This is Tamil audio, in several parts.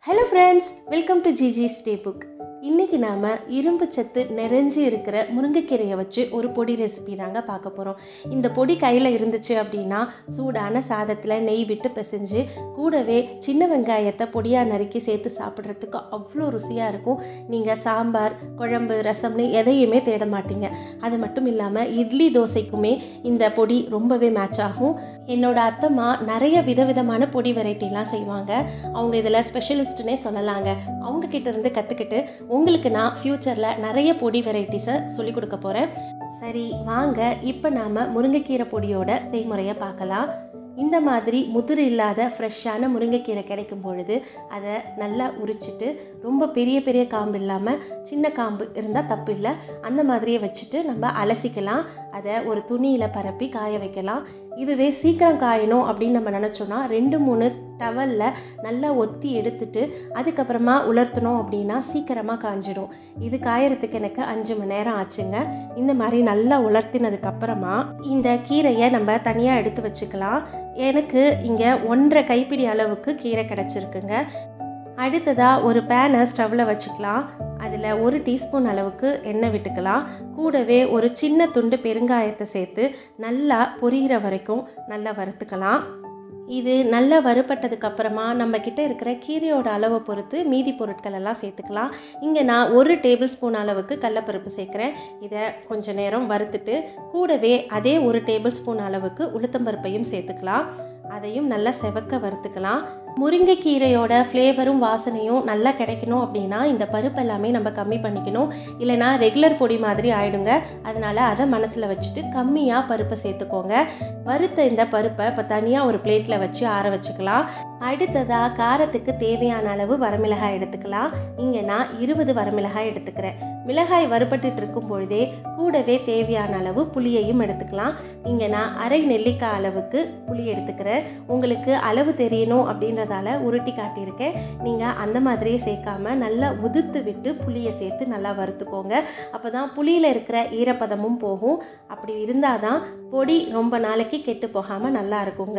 ஹலோ ஃப்ரெண்ட்ஸ் வெல்கம் டு ஜிஜிஸ் டே புக் இன்றைக்கி நாம் இரும்பு சத்து நிறைஞ்சு இருக்கிற முருங்கைக்கீரையை வச்சு ஒரு பொடி ரெசிபி தாங்க பார்க்க போகிறோம் இந்த பொடி கையில் இருந்துச்சு அப்படின்னா சூடான சாதத்தில் நெய் விட்டு பிசைஞ்சு கூடவே சின்ன வெங்காயத்தை பொடியாக நறுக்கி சேர்த்து சாப்பிட்றதுக்கு அவ்வளோ ருசியாக இருக்கும் நீங்கள் சாம்பார் குழம்பு ரசம்னு எதையுமே தேட மாட்டீங்க அது மட்டும் இல்லாமல் இட்லி தோசைக்குமே இந்த பொடி ரொம்பவே மேட்ச் ஆகும் என்னோட அத்தம்மா நிறைய விதவிதமான பொடி வெரைட்டிலாம் செய்வாங்க அவங்க இதில் ஸ்பெஷலிஸ்ட்டுனே சொல்லலாங்க அவங்க கிட்ட இருந்து கற்றுக்கிட்டு உங்களுக்கு நான் ஃப்யூச்சரில் நிறைய பொடி வெரைட்டிஸை சொல்லிக் கொடுக்க போகிறேன் சரி வாங்க இப்போ நாம் முருங்கைக்கீரை பொடியோட செய்முறையை பார்க்கலாம் இந்த மாதிரி முதிர் இல்லாத ஃப்ரெஷ்ஷான முருங்கைக்கீரை கிடைக்கும் பொழுது அதை நல்லா உரிச்சிட்டு ரொம்ப பெரிய பெரிய காம்பு இல்லாமல் சின்ன காம்பு இருந்தால் தப்பு இல்லை அந்த மாதிரியே வச்சுட்டு நம்ம அலசிக்கலாம் அதை ஒரு துணியில் பரப்பி காய வைக்கலாம் இதுவே சீக்கிரம் காயணும் அப்படின்னு நம்ம நினச்சோன்னா ரெண்டு மூணு டவலில் நல்லா ஒத்தி எடுத்துட்டு அதுக்கப்புறமா உலர்த்தணும் அப்படின்னா சீக்கிரமாக காஞ்சிடும் இது காயறதுக்கு எனக்கு அஞ்சு மணி நேரம் ஆச்சுங்க இந்த மாதிரி நல்லா உலர்த்தினதுக்கப்புறமா இந்த கீரையை நம்ம தனியாக எடுத்து வச்சுக்கலாம் எனக்கு இங்கே ஒன்றரை கைப்பிடி அளவுக்கு கீரை கிடச்சிருக்குங்க அடுத்ததாக ஒரு பேனை ஸ்டவ்வில் வச்சுக்கலாம் அதில் ஒரு டீஸ்பூன் அளவுக்கு எண்ணெய் விட்டுக்கலாம் கூடவே ஒரு சின்ன துண்டு பெருங்காயத்தை சேர்த்து நல்லா பொரிகிற வரைக்கும் நல்லா வறுத்துக்கலாம் இது நல்லா வறுபட்டதுக்கு அப்புறமா நம்ம கிட்ட இருக்கிற கீரையோட அளவை பொறுத்து மீதி பொருட்கள் எல்லாம் சேர்த்துக்கலாம் இங்கே நான் ஒரு டேபிள் ஸ்பூன் அளவுக்கு கடலப்பருப்பு சேர்க்குறேன் இதை கொஞ்ச நேரம் வறுத்துட்டு கூடவே அதே ஒரு டேபிள் ஸ்பூன் அளவுக்கு உளுத்தம்பருப்பையும் சேர்த்துக்கலாம் அதையும் நல்லா செவக்க வறுத்துக்கலாம் முருங்கைக்கீரையோட ஃப்ளேவரும் வாசனையும் நல்லா கிடைக்கணும் அப்படின்னா இந்த பருப்பு எல்லாமே நம்ம கம்மி பண்ணிக்கணும் இல்லைனா ரெகுலர் பொடி மாதிரி ஆயிடுங்க அதனால் அதை மனசில் வச்சுட்டு கம்மியாக பருப்பை சேர்த்துக்கோங்க வறுத்த இந்த பருப்பை இப்போ தனியாக ஒரு பிளேட்டில் வச்சு ஆற வச்சுக்கலாம் அடுத்ததாக காரத்துக்கு தேவையான அளவு வரமிளகாய் எடுத்துக்கலாம் இங்கே நான் இருபது வரமிளகாய் எடுத்துக்கிறேன் மிளகாய் வறுபட்டுட்டு இருக்கும் பொழுதே கூடவே தேவையான அளவு புளியையும் எடுத்துக்கலாம் இங்கே நான் அரை நெல்லிக்காய் அளவுக்கு புளி எடுத்துக்கிறேன் உங்களுக்கு அளவு தெரியணும் அப்படின்றதால உருட்டி காட்டியிருக்கேன் நீங்கள் அந்த மாதிரியே சேர்க்காம நல்லா உதுத்து விட்டு புளியை சேர்த்து நல்லா வறுத்துக்கோங்க அப்போ தான் புளியில் இருக்கிற ஈரப்பதமும் போகும் அப்படி இருந்தால் தான் பொடி ரொம்ப நாளைக்கு கெட்டு போகாமல் நல்லா இருக்குங்க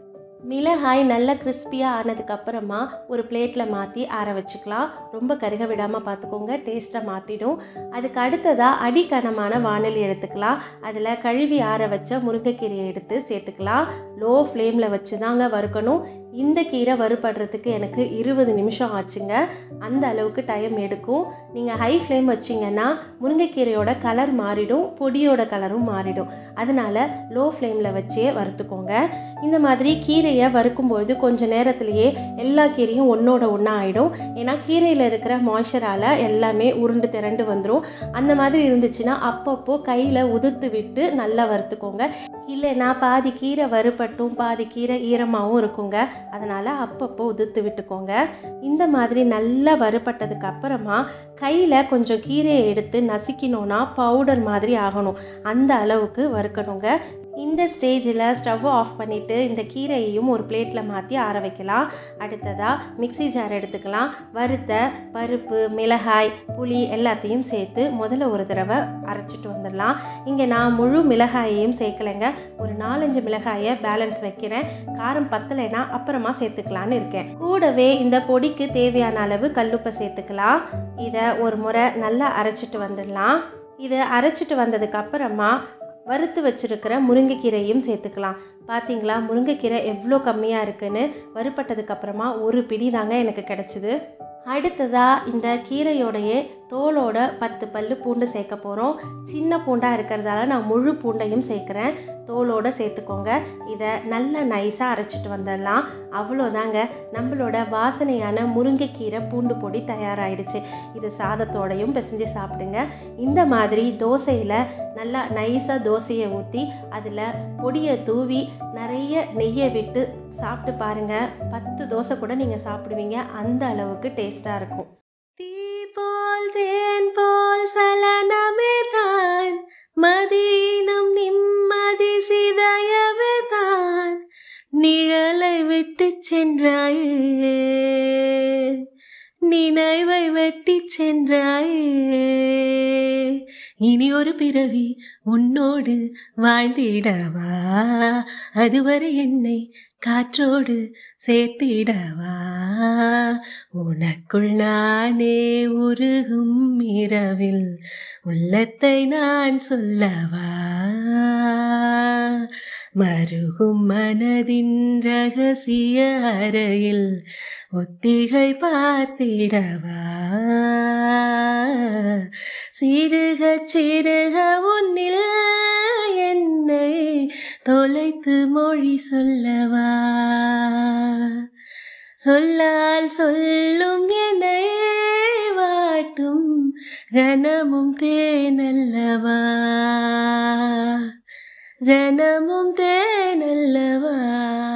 மிளகாய் நல்லா கிறிஸ்பியாக ஆனதுக்கப்புறமா ஒரு பிளேட்டில் மாற்றி ஆற வச்சுக்கலாம் ரொம்ப கருக விடாமல் பார்த்துக்கோங்க டேஸ்ட்டாக மாற்றிடும் அதுக்கு அடுத்ததாக அடிக்கனமான வானொலி எடுத்துக்கலாம் அதில் கழுவி ஆற வச்ச முருங்கைக்கீரையை எடுத்து சேர்த்துக்கலாம் லோ ஃப்ளேமில் வச்சு தாங்க வறுக்கணும் இந்த கீரை வறுபடுறதுக்கு எனக்கு இருபது நிமிஷம் ஆச்சுங்க அந்த அளவுக்கு டைம் எடுக்கும் நீங்கள் ஹை ஃப்ளேம் வச்சிங்கன்னா முருங்கைக்கீரையோட கலர் மாறிடும் பொடியோட கலரும் மாறிடும் அதனால் லோ ஃப்ளேமில் வச்சே வறுத்துக்கோங்க இந்த மாதிரி கீரையை வறுக்கும்பொழுது கொஞ்சம் நேரத்துலையே எல்லா கீரையும் ஒன்றோட ஒன்றா ஆகிடும் ஏன்னா கீரையில் இருக்கிற மாய்ச்சரால் எல்லாமே உருண்டு திரண்டு வந்துடும் அந்த மாதிரி இருந்துச்சுன்னா அப்பப்போ கையில் உதிர்த்து விட்டு நல்லா வறுத்துக்கோங்க இல்லைன்னா பாதி கீரை வறுபட்டும் பாதி கீரை ஈரமாகவும் இருக்குங்க அதனால் அப்பப்போ உதிர்த்து விட்டுக்கோங்க இந்த மாதிரி நல்லா வறுபட்டதுக்கு அப்புறமா கையில் கொஞ்சம் கீரையை எடுத்து நசுக்கினோன்னா பவுடர் மாதிரி ஆகணும் அந்த அளவுக்கு வறுக்கணுங்க இந்த ஸ்டேஜில் ஸ்டவ் ஆஃப் பண்ணிவிட்டு இந்த கீரையையும் ஒரு பிளேட்டில் மாற்றி ஆற வைக்கலாம் அடுத்ததாக மிக்சி ஜார் எடுத்துக்கலாம் வறுத்த பருப்பு மிளகாய் புளி எல்லாத்தையும் சேர்த்து முதல்ல ஒரு தடவை அரைச்சிட்டு வந்துடலாம் இங்கே நான் முழு மிளகாயையும் சேர்க்கலைங்க ஒரு நாலஞ்சு மிளகாயை பேலன்ஸ் வைக்கிறேன் காரம் பத்தலைன்னா அப்புறமா சேர்த்துக்கலான்னு இருக்கேன் கூடவே இந்த பொடிக்கு தேவையான அளவு கல்லுப்பை சேர்த்துக்கலாம் இதை ஒரு முறை நல்லா அரைச்சிட்டு வந்துடலாம் இதை அரைச்சிட்டு வந்ததுக்கு அப்புறமா வறுத்து வச்சுருக்கிற முருங்கைக்கீரையும் சேர்த்துக்கலாம் பார்த்தீங்களா முருங்கைக்கீரை எவ்வளோ கம்மியாக இருக்குன்னு வறுப்பட்டதுக்கப்புறமா ஒரு பிடி தாங்க எனக்கு கிடச்சிது அடுத்ததாக இந்த கீரையோடையே தோலோட பத்து பல்லு பூண்டு சேர்க்க போகிறோம் சின்ன பூண்டாக இருக்கிறதால நான் முழு பூண்டையும் சேர்க்குறேன் தோலோடு சேர்த்துக்கோங்க இதை நல்லா நைஸாக அரைச்சிட்டு வந்துடலாம் அவ்வளோதாங்க நம்மளோட வாசனையான முருங்கைக்கீரை பூண்டு பொடி தயாராகிடுச்சு இது சாதத்தோடையும் பிசைஞ்சு சாப்பிடுங்க இந்த மாதிரி தோசையில் நல்லா நைஸாக தோசையை ஊற்றி அதில் பொடியை தூவி நிறைய நெய்யை விட்டு சாப்பிட்டு பாருங்கள் பத்து தோசை கூட நீங்கள் சாப்பிடுவீங்க அந்த அளவுக்கு டேஸ்ட்டாக இருக்கும் தீ போல் தேன் போல் சலனமே தான் மதீனம் நிம்மதி சிதையவே தான் நிழலை விட்டு சென்றாயே நினைவை வெட்டி சென்றாயே இனி ஒரு பிறவி உன்னோடு வாழ்ந்திடவா அதுவரை என்னை காற்றோடு சேர்த்திடவா உனக்குள் நானே உருகும் இரவில் உள்ளத்தை நான் சொல்லவா மருகும் மனதின் ரகசிய அறையில் ஒத்திகை பார்த்திடவா சிறுக சிறுக உன்னில் என்னை தொலைத்து மொழி சொல்லவா சொல்லால் சொல்லும் என்னை வாட்டும் ரணமும் தேனல்லவா ரணமும் தேனல்லவா